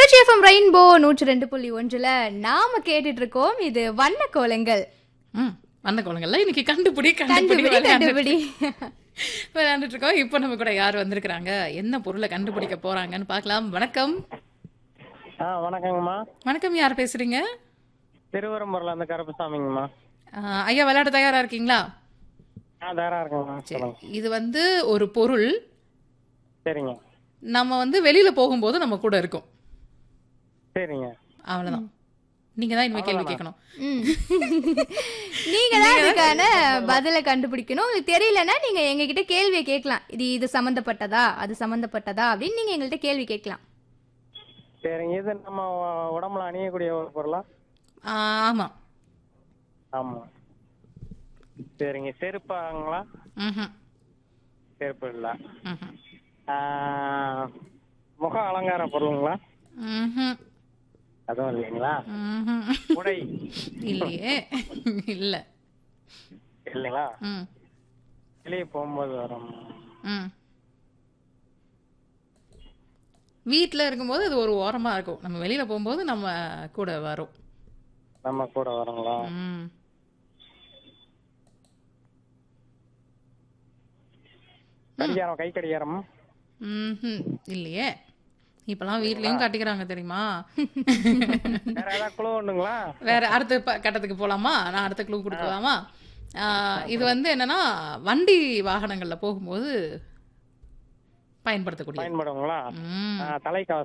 Trichy FM rainbow நூற்றி ரெண்டு புள்ளி ஒன்றுல நாம கேட்டுட்டு இருக்கோம் இது வண்ண கோலங்கள் ம் வந்த குழந்தைங்கள்ல இன்னைக்கு கண்டுபிடி கண்டுபிடி கண்டுபிடி கண்டுபிடி விளையாண்டுட்டு இருக்கோம் இப்போ நம்ம கூட யார் வந்திருக்கிறாங்க என்ன பொருளை கண்டுபிடிக்க போறாங்கன்னு பார்க்கலாம் வணக்கம் ஆ வணக்கங்கம்மா வணக்கம் யார் பேசுறீங்க திருவரம்பூர்ல இருந்து கருப்புசாமிங்கம்மா ஆ, ஐயா விளையாட தயாரா இருக்கீங்களா ஆ தயாரா இருக்கேங்கம்மா சரி சொல்லுங்க இது வந்து ஒரு பொருள் சரிங்க நம்ம வந்து வெளியில போகும்போது நம்ம கூட இருக்கும் சரிங்க அவ்வளவுதான் நீங்க தான் இனிமே கேள்வி கேட்கணும் ம். நீங்க தான் அதுக்கான பதிலை கண்டுபிடிக்கணும் உங்களுக்கு தெரியலன்னா நீங்க எங்ககிட்ட கேள்வியை கேட்கலாம் இது இது சம்பந்தப்பட்டதா அது சம்பந்தப்பட்டதா அப்படின்னு நீங்க எங்கள்கிட்ட கேள்வி கேட்கலாம் சரிங்க இது நம்ம உ- உடம்புல அணியக்கூடிய ஒரு பொருளா ஆ, ஆமா ஆமா சரிங்க செருப்பாங்களா ம்ஹும். செருப்பு இல்ல ம்ஹும். ஆ, முக அலங்கார பொருளுங்களா ம்ஹும். அதுவும் இல்லைங்களா ம்ஹும். உடை இல்லையே இல்ல இல்லைங்களா ம் வெளியே போகும்போது வரும் ம் வீட்டில் இருக்கும்போது அது ஒரு ஓரமா இருக்கும் நம்ம வெளியில போகும்போது நம்ம கூட வரும் நம்ம கூட வருங்களா ம் கடிகாரம் கை கடிகாரம் ம்ஹும். இல்லையே இப்பெல்லாம் வீட்லயும் கட்டிக்கிறாங்க தெரியுமா வேற ஏதாவது குழு உண்டுங்களா வேற அடுத்த ப- கட்டத்துக்கு போலாமா நான் அடுத்த க்ளூ கொடுக்கலாமா ஆ, இது வந்து என்னன்னா வண்டி வாகனங்கள்ல போகும்போது பயன்படுத்தக்கூடிய பயன்படுங்களா ம் தலைக்கவசம்